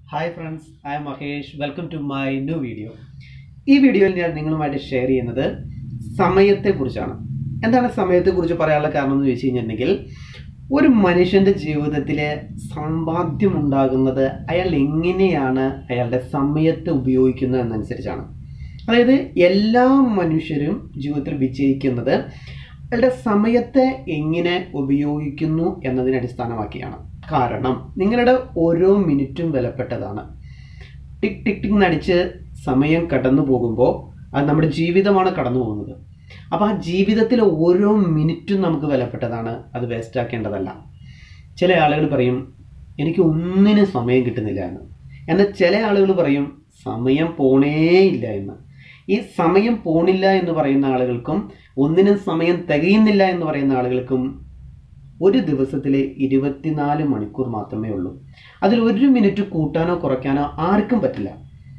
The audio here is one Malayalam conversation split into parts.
hi friends I'm Mahesh welcome to my new video ഈ വീഡിയോയിൽ ഞാൻ നിങ്ങളുമായിട്ട് ഷെയർ ചെയ്യുന്നത് സമയത്തെക്കുറിച്ചാണ് എന്താണ് സമയത്തെക്കുറിച്ച് പറയാനുള്ള കാരണം എന്ന് ചോദിച്ചു കഴിഞ്ഞിട്ടുണ്ടെങ്കിൽ ഒരു മനുഷ്യൻ്റെ ജീവിതത്തിൽ സമ്പാദ്യം ഉണ്ടാകുന്നത് അയാൾ എങ്ങനെയാണ് അയാളുടെ സമയത്തെ ഉപയോഗിക്കുന്നത് എന്നനുസരിച്ചാണ് അതായത് എല്ലാ മനുഷ്യരും ജീവിതത്തിൽ വിജയിക്കുന്നത് അയാളുടെ സമയത്തെ എങ്ങനെ ഉപയോഗിക്കുന്നു എന്നതിനെ അടിസ്ഥാനമാക്കിയാണ് കാരണം നിങ്ങളുടെ ഓരോ മിനിറ്റും വിലപ്പെട്ടതാണ് ടിക് ടിക് ടിക് നടിച്ച് സമയം കടന്നു പോകുമ്പോൾ അത് നമ്മുടെ ജീവിതമാണ് കടന്നു പോകുന്നത് അപ്പോൾ ആ ജീവിതത്തിലെ ഓരോ മിനിറ്റും നമുക്ക് വിലപ്പെട്ടതാണ് അത് വേസ്റ്റ് ആക്കേണ്ടതല്ല ചില ആളുകൾ പറയും എനിക്ക് ഒന്നിനും സമയം കിട്ടുന്നില്ല എന്ന് എന്നാൽ ചില ആളുകൾ പറയും സമയം പോണേയില്ല എന്ന് ഈ സമയം പോണില്ല എന്ന് പറയുന്ന ആളുകൾക്കും ഒന്നിനും സമയം തികയുന്നില്ല എന്ന് പറയുന്ന ആളുകൾക്കും ഒരു ദിവസത്തിലെ ഇരുപത്തിനാല് മണിക്കൂർ മാത്രമേ ഉള്ളൂ അതിൽ ഒരു മിനിറ്റ് കൂട്ടാനോ കുറയ്ക്കാനോ ആർക്കും പറ്റില്ല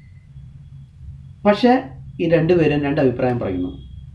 പക്ഷേ ഈ രണ്ടുപേരും രണ്ട് അഭിപ്രായം പറയുന്നു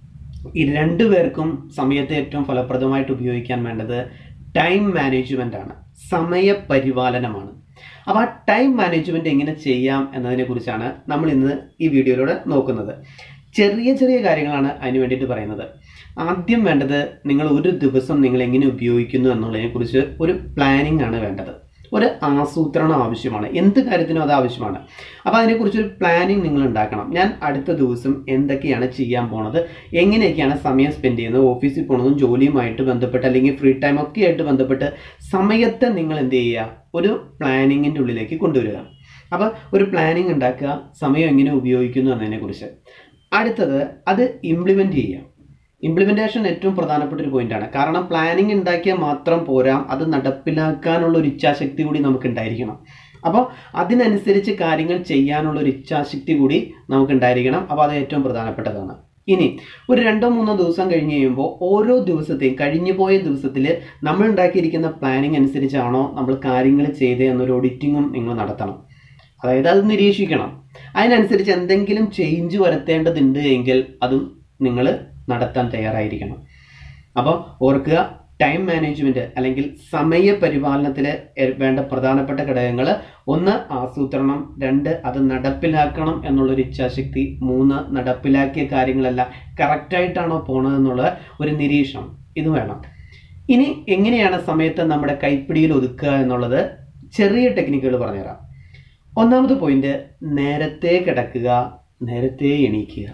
ഈ രണ്ടുപേർക്കും സമയത്തെ ഏറ്റവും ഫലപ്രദമായിട്ട് ഉപയോഗിക്കാൻ വേണ്ടത് ടൈം മാനേജ്മെൻ്റ് ആണ് സമയപരിപാലനമാണ് അപ്പോൾ ആ ടൈം മാനേജ്മെൻറ്റ് എങ്ങനെ ചെയ്യാം എന്നതിനെക്കുറിച്ചാണ് നമ്മൾ ഇന്ന് ഈ വീഡിയോയിലൂടെ നോക്കുന്നത് ചെറിയ ചെറിയ കാര്യങ്ങളാണ് അതിന് വേണ്ടിയിട്ട് പറയുന്നത് ആദ്യം വേണ്ടത് നിങ്ങൾ ഒരു ദിവസം നിങ്ങൾ എങ്ങനെ ഉപയോഗിക്കുന്നു എന്നുള്ളതിനെക്കുറിച്ച് ഒരു പ്ലാനിങ് ആണ് വേണ്ടത് ഒരു ആസൂത്രണം ആവശ്യമാണ് എന്ത് കാര്യത്തിനും അത് ആവശ്യമാണ് അപ്പോൾ അതിനെക്കുറിച്ചൊരു പ്ലാനിങ് നിങ്ങൾ ഉണ്ടാക്കണം ഞാൻ അടുത്ത ദിവസം എന്തൊക്കെയാണ് ചെയ്യാൻ പോണത് എങ്ങനെയൊക്കെയാണ് സമയം സ്പെൻഡ് ചെയ്യുന്നത് ഓഫീസിൽ പോണതും ജോലിയുമായിട്ട് ബന്ധപ്പെട്ട് അല്ലെങ്കിൽ ഫ്രീ ടൈം ഒക്കെ ആയിട്ട് ബന്ധപ്പെട്ട് സമയത്തെ നിങ്ങൾ എന്ത് ചെയ്യുക ഒരു പ്ലാനിങ്ങിൻ്റെ ഉള്ളിലേക്ക് കൊണ്ടുവരിക അപ്പോൾ ഒരു പ്ലാനിങ് ഉണ്ടാക്കുക സമയം എങ്ങനെ ഉപയോഗിക്കുന്നു എന്നതിനെക്കുറിച്ച് അടുത്തത് അത് ഇംപ്ലിമെൻ്റ് ചെയ്യുക ഇംപ്ലിമെൻറ്റേഷൻ ഏറ്റവും പ്രധാനപ്പെട്ട ഒരു പോയിന്റാണ് കാരണം പ്ലാനിങ് ഉണ്ടാക്കിയാൽ മാത്രം പോരാ അത് നടപ്പിലാക്കാനുള്ള ഒരു ഇച്ഛാശക്തി കൂടി നമുക്ക് ഉണ്ടായിരിക്കണം അപ്പോൾ അതിനനുസരിച്ച് കാര്യങ്ങൾ ചെയ്യാനുള്ള ഒരു ഇച്ഛാശക്തി കൂടി നമുക്ക് ഉണ്ടായിരിക്കണം അപ്പോൾ അത് ഏറ്റവും പ്രധാനപ്പെട്ടതാണ് ഇനി ഒരു രണ്ടോ മൂന്നോ ദിവസം കഴിഞ്ഞ് കഴിയുമ്പോൾ ഓരോ ദിവസത്തെയും കഴിഞ്ഞു പോയ ദിവസത്തിൽ നമ്മൾ ഉണ്ടാക്കിയിരിക്കുന്ന പ്ലാനിങ് അനുസരിച്ചാണോ നമ്മൾ കാര്യങ്ങൾ ചെയ്തത് എന്നൊരു ഓഡിറ്റിങ്ങും നിങ്ങൾ നടത്തണം അതായത് അത് നിരീക്ഷിക്കണം അതിനനുസരിച്ച് എന്തെങ്കിലും ചേഞ്ച് വരുത്തേണ്ടതുണ്ട് എങ്കിൽ അതും നിങ്ങൾ നടത്താൻ തയ്യാറായിരിക്കണം അപ്പോൾ ഓർക്കുക ടൈം മാനേജ്മെൻറ്റ് അല്ലെങ്കിൽ സമയ പരിപാലനത്തിൽ വേണ്ട പ്രധാനപ്പെട്ട ഘടകങ്ങൾ ഒന്ന് ആസൂത്രണം രണ്ട് അത് നടപ്പിലാക്കണം എന്നുള്ളൊരു ഇച്ഛാശക്തി മൂന്ന് നടപ്പിലാക്കിയ കാര്യങ്ങളെല്ലാം കറക്റ്റായിട്ടാണോ പോണതെന്നുള്ള ഒരു നിരീക്ഷണം ഇത് വേണം ഇനി എങ്ങനെയാണ് സമയത്ത് നമ്മുടെ കൈപ്പിടിയിൽ ഒതുക്കുക എന്നുള്ളത് ചെറിയ ടെക്നിക്കുകൾ പറഞ്ഞുതരാം ഒന്നാമത് പോയിന്റ് നേരത്തെ കിടക്കുക നേരത്തെ എണീക്കുക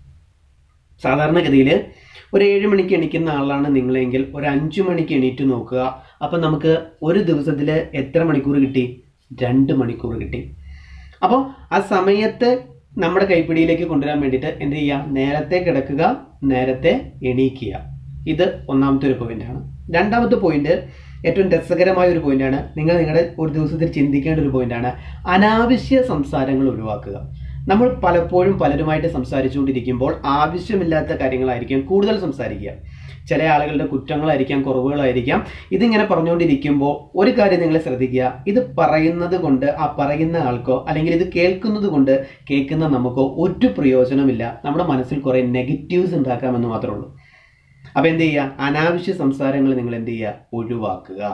സാധാരണഗതിയിൽ ഒരു ഏഴ് മണിക്ക് എണീക്കുന്ന ആളാണ് നിങ്ങളെങ്കിൽ ഒരു അഞ്ചു മണിക്ക് എണീറ്റ് നോക്കുക അപ്പം നമുക്ക് ഒരു ദിവസത്തിൽ എത്ര മണിക്കൂർ കിട്ടി രണ്ട് മണിക്കൂർ കിട്ടി അപ്പോൾ ആ സമയത്ത് നമ്മുടെ കൈപ്പിടിയിലേക്ക് കൊണ്ടുവരാൻ വേണ്ടിയിട്ട് എന്ത് ചെയ്യുക നേരത്തെ കിടക്കുക നേരത്തെ എണീക്കുക ഇത് ഒന്നാമത്തെ ഒരു പോയിന്റാണ് രണ്ടാമത്തെ പോയിന്റ് ഏറ്റവും രസകരമായ ഒരു പോയിന്റാണ് നിങ്ങൾ നിങ്ങളുടെ ഒരു ദിവസത്തിൽ ചിന്തിക്കേണ്ട ഒരു പോയിന്റാണ് അനാവശ്യ സംസാരങ്ങൾ ഒഴിവാക്കുക നമ്മൾ പലപ്പോഴും പലരുമായിട്ട് സംസാരിച്ചുകൊണ്ടിരിക്കുമ്പോൾ ആവശ്യമില്ലാത്ത കാര്യങ്ങളായിരിക്കും കൂടുതൽ സംസാരിക്കുക ചില ആളുകളുടെ കുറ്റങ്ങളായിരിക്കാം കുറവുകളായിരിക്കാം ഇതിങ്ങനെ പറഞ്ഞുകൊണ്ടിരിക്കുമ്പോൾ ഒരു കാര്യം നിങ്ങൾ ശ്രദ്ധിക്കുക ഇത് പറയുന്നത് കൊണ്ട് ആ പറയുന്ന ആൾക്കോ അല്ലെങ്കിൽ ഇത് കേൾക്കുന്നത് കൊണ്ട് കേൾക്കുന്ന നമുക്കോ ഒരു പ്രയോജനമില്ല നമ്മുടെ മനസ്സിൽ കുറേ നെഗറ്റീവ്സ് ഉണ്ടാക്കാമെന്ന് മാത്രമേ ഉള്ളൂ അപ്പോൾ എന്ത് ചെയ്യുക അനാവശ്യ സംസാരങ്ങൾ നിങ്ങൾ എന്ത് ചെയ്യുക ഒഴിവാക്കുക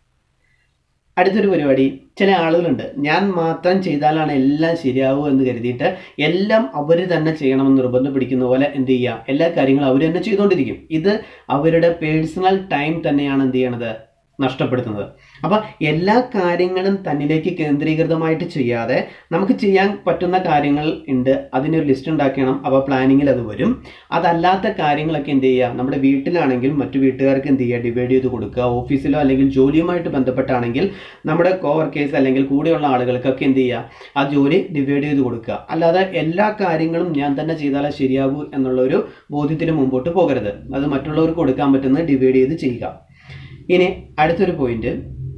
അടുത്തൊരു പരിപാടി ചില ആളുകളുണ്ട് ഞാൻ മാത്രം ചെയ്താലാണ് എല്ലാം ശരിയാവുക എന്ന് കരുതിയിട്ട് എല്ലാം അവർ തന്നെ ചെയ്യണമെന്ന് നിർബന്ധം പിടിക്കുന്ന പോലെ എന്ത് ചെയ്യുക എല്ലാ കാര്യങ്ങളും അവർ തന്നെ ചെയ്തുകൊണ്ടിരിക്കും ഇത് അവരുടെ പേഴ്സണൽ ടൈം തന്നെയാണ് എന്ത് ചെയ്യണത് നഷ്ടപ്പെടുത്തുന്നത് അപ്പോൾ എല്ലാ കാര്യങ്ങളും തന്നിലേക്ക് കേന്ദ്രീകൃതമായിട്ട് ചെയ്യാതെ നമുക്ക് ചെയ്യാൻ പറ്റുന്ന കാര്യങ്ങൾ ഉണ്ട് അതിനൊരു ലിസ്റ്റ് ഉണ്ടാക്കണം അപ്പോൾ പ്ലാനിങ്ങിൽ അത് വരും അതല്ലാത്ത കാര്യങ്ങളൊക്കെ എന്ത് ചെയ്യുക നമ്മുടെ വീട്ടിലാണെങ്കിൽ മറ്റു വീട്ടുകാർക്ക് എന്ത് ചെയ്യുക ഡിവൈഡ് ചെയ്ത് കൊടുക്കുക ഓഫീസിലോ അല്ലെങ്കിൽ ജോലിയുമായിട്ട് ബന്ധപ്പെട്ടാണെങ്കിൽ നമ്മുടെ കോ വർക്കേഴ്സ് അല്ലെങ്കിൽ കൂടെയുള്ള ആളുകൾക്കൊക്കെ എന്ത് ചെയ്യുക ആ ജോലി ഡിവൈഡ് ചെയ്ത് കൊടുക്കുക അല്ലാതെ എല്ലാ കാര്യങ്ങളും ഞാൻ തന്നെ ചെയ്താലേ ശരിയാകൂ എന്നുള്ളൊരു ബോധ്യത്തിന് മുമ്പോട്ട് പോകരുത് അത് മറ്റുള്ളവർക്ക് കൊടുക്കാൻ പറ്റുന്നത് ഡിവൈഡ് ചെയ്ത് ചെയ്യുക ഇനി അടുത്തൊരു പോയിന്റ്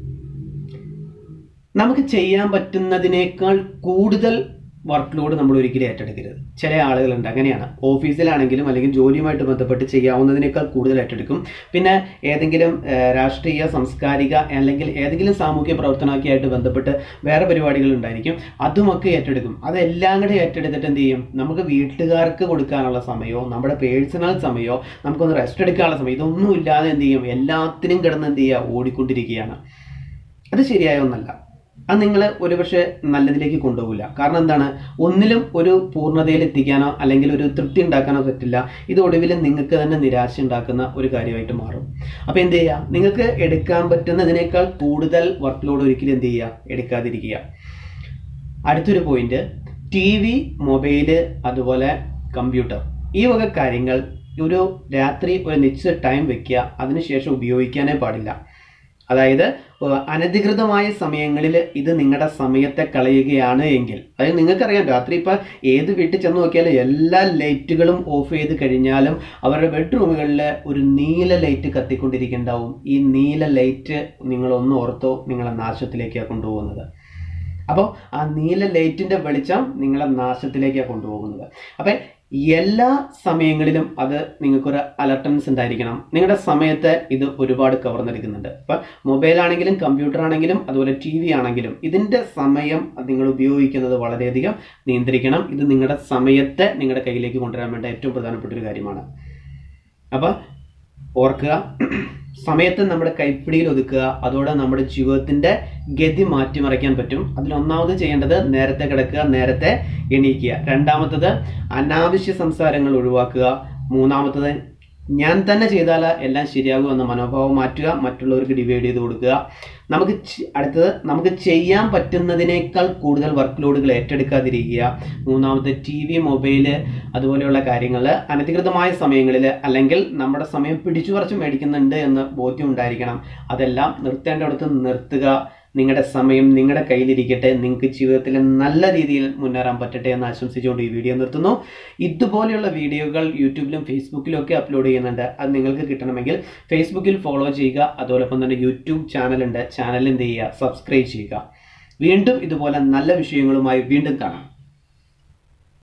നമുക്ക് ചെയ്യാൻ പറ്റുന്നതിനേക്കാൾ കൂടുതൽ വർക്ക് ലോഡ് നമ്മൾ ഒരിക്കലും ഏറ്റെടുക്കരുത് ചില ആളുകളുണ്ട് അങ്ങനെയാണ് ഓഫീസിലാണെങ്കിലും അല്ലെങ്കിൽ ജോലിയുമായിട്ട് ബന്ധപ്പെട്ട് ചെയ്യാവുന്നതിനേക്കാൾ കൂടുതൽ ഏറ്റെടുക്കും പിന്നെ ഏതെങ്കിലും രാഷ്ട്രീയ സാംസ്കാരിക അല്ലെങ്കിൽ ഏതെങ്കിലും സാമൂഹ്യ പ്രവർത്തനമൊക്കെ ആയിട്ട് ബന്ധപ്പെട്ട് വേറെ പരിപാടികൾ ഉണ്ടായിരിക്കും അതുമൊക്കെ ഏറ്റെടുക്കും അതെല്ലാം കൂടെ ഏറ്റെടുത്തിട്ട് എന്ത് ചെയ്യും നമുക്ക് വീട്ടുകാർക്ക് കൊടുക്കാനുള്ള സമയമോ നമ്മുടെ പേഴ്സണൽ സമയമോ നമുക്കൊന്ന് റെസ്റ്റ് എടുക്കാനുള്ള സമയം ഇതൊന്നും ഇല്ലാതെ എന്ത് ചെയ്യും എല്ലാത്തിനും കിടന്ന് എന്ത് ചെയ്യുക ഓടിക്കൊണ്ടിരിക്കുകയാണ് അത് ശരിയായ ഒന്നല്ല അത് നിങ്ങൾ ഒരുപക്ഷെ നല്ലതിലേക്ക് കൊണ്ടുപോകില്ല കാരണം എന്താണ് ഒന്നിലും ഒരു പൂർണ്ണതയിൽ എത്തിക്കാനോ അല്ലെങ്കിൽ ഒരു തൃപ്തി ഉണ്ടാക്കാനോ പറ്റില്ല ഇത് ഒടുവിൽ നിങ്ങൾക്ക് തന്നെ നിരാശ ഉണ്ടാക്കുന്ന ഒരു കാര്യമായിട്ട് മാറും അപ്പോൾ എന്ത് ചെയ്യുക നിങ്ങൾക്ക് എടുക്കാൻ പറ്റുന്നതിനേക്കാൾ കൂടുതൽ വർക്ക് ലോഡ് ഒരിക്കലും എന്ത് ചെയ്യുക എടുക്കാതിരിക്കുക അടുത്തൊരു പോയിന്റ് ടി വി മൊബൈല് അതുപോലെ കമ്പ്യൂട്ടർ ഈ വക കാര്യങ്ങൾ ഒരു രാത്രി ഒരു നിശ്ചിത ടൈം വെക്കുക അതിനുശേഷം ഉപയോഗിക്കാനേ പാടില്ല അതായത് ഏഹ്, അനധികൃതമായ സമയങ്ങളിൽ ഇത് നിങ്ങളുടെ സമയത്തെ കളയുകയാണ് എങ്കിൽ അതായത് നിങ്ങൾക്കറിയാം രാത്രി ഇപ്പം ഏത് വീട്ടിൽ ചെന്ന് നോക്കിയാലും എല്ലാ ലൈറ്റുകളും ഓഫ് ചെയ്ത് കഴിഞ്ഞാലും അവരുടെ ബെഡ്റൂമുകളിൽ ഒരു നീല ലൈറ്റ് കത്തിക്കൊണ്ടിരിക്കുന്നുണ്ടാവും ഈ നീല ലൈറ്റ് നിങ്ങളൊന്ന് ഓർത്തോ നിങ്ങളെ നാശത്തിലേക്കാണ് കൊണ്ടുപോകുന്നത് അപ്പോൾ ആ നീല ലൈറ്റിന്റെ വെളിച്ചം നിങ്ങളെ നാശത്തിലേക്കാണ് കൊണ്ടുപോകുന്നത് അപ്പം എല്ലാ സമയങ്ങളിലും അത് നിങ്ങൾക്കൊരു അലർട്ടൻസ് ഉണ്ടായിരിക്കണം നിങ്ങളുടെ സമയത്തെ ഇത് ഒരുപാട് കവർന്നെടുക്കുന്നുണ്ട് ഇപ്പം മൊബൈൽ ആണെങ്കിലും കമ്പ്യൂട്ടർ ആണെങ്കിലും അതുപോലെ ടി വി ആണെങ്കിലും ഇതിൻ്റെ സമയം നിങ്ങൾ ഉപയോഗിക്കുന്നത് വളരെയധികം നിയന്ത്രിക്കണം ഇത് നിങ്ങളുടെ സമയത്തെ നിങ്ങളുടെ കയ്യിലേക്ക് കൊണ്ടുവരാൻ വേണ്ട ഏറ്റവും പ്രധാനപ്പെട്ട ഒരു കാര്യമാണ് അപ്പം ഓർക്കുക സമയത്ത് നമ്മുടെ കൈപ്പിടിയിൽ ഒതുക്കുക അതോടെ നമ്മുടെ ജീവിതത്തിന്റെ ഗതി മാറ്റിമറിക്കാൻ പറ്റും അതിലൊന്നാമത് ചെയ്യേണ്ടത് നേരത്തെ കിടക്കുക നേരത്തെ എണീക്കുക രണ്ടാമത്തത് അനാവശ്യ സംസാരങ്ങൾ ഒഴിവാക്കുക മൂന്നാമത്തത് ഞാൻ തന്നെ ചെയ്താൽ എല്ലാം ശരിയാകും എന്ന മനോഭാവം മാറ്റുക മറ്റുള്ളവർക്ക് ഡിവൈഡ് ചെയ്ത് കൊടുക്കുക നമുക്ക് ചെ- അടുത്തത് നമുക്ക് ചെയ്യാൻ പറ്റുന്നതിനേക്കാൾ കൂടുതൽ വർക്ക് ലോഡുകൾ ഏറ്റെടുക്കാതിരിക്കുക മൂന്നാമത്തെ ടി വി മൊബൈല് അതുപോലെയുള്ള കാര്യങ്ങൾ അനധികൃതമായ സമയങ്ങളിൽ അല്ലെങ്കിൽ നമ്മുടെ സമയം പിടിച്ചു പറിച്ച് മേടിക്കുന്നുണ്ട് എന്ന് ബോധ്യം ഉണ്ടായിരിക്കണം അതെല്ലാം നിർത്തേണ്ടടുത്ത് നിർത്തുക നിങ്ങളുടെ സമയം നിങ്ങളുടെ കയ്യിലിരിക്കട്ടെ നിങ്ങൾക്ക് ജീവിതത്തിൽ നല്ല രീതിയിൽ മുന്നേറാൻ പറ്റട്ടെ എന്ന് ആശംസിച്ചുകൊണ്ട് ഈ വീഡിയോ നിർത്തുന്നു ഇതുപോലെയുള്ള വീഡിയോകൾ യൂട്യൂബിലും ഫേസ്ബുക്കിലും ഒക്കെ അപ്ലോഡ് ചെയ്യുന്നുണ്ട് അത് നിങ്ങൾക്ക് കിട്ടണമെങ്കിൽ ഫേസ്ബുക്കിൽ ഫോളോ ചെയ്യുക അതോടൊപ്പം തന്നെ യൂട്യൂബ് ചാനലുണ്ട് ചാനൽ എന്ത് ചെയ്യുക സബ്സ്ക്രൈബ് ചെയ്യുക വീണ്ടും ഇതുപോലെ നല്ല വിഷയങ്ങളുമായി വീണ്ടും കാണാം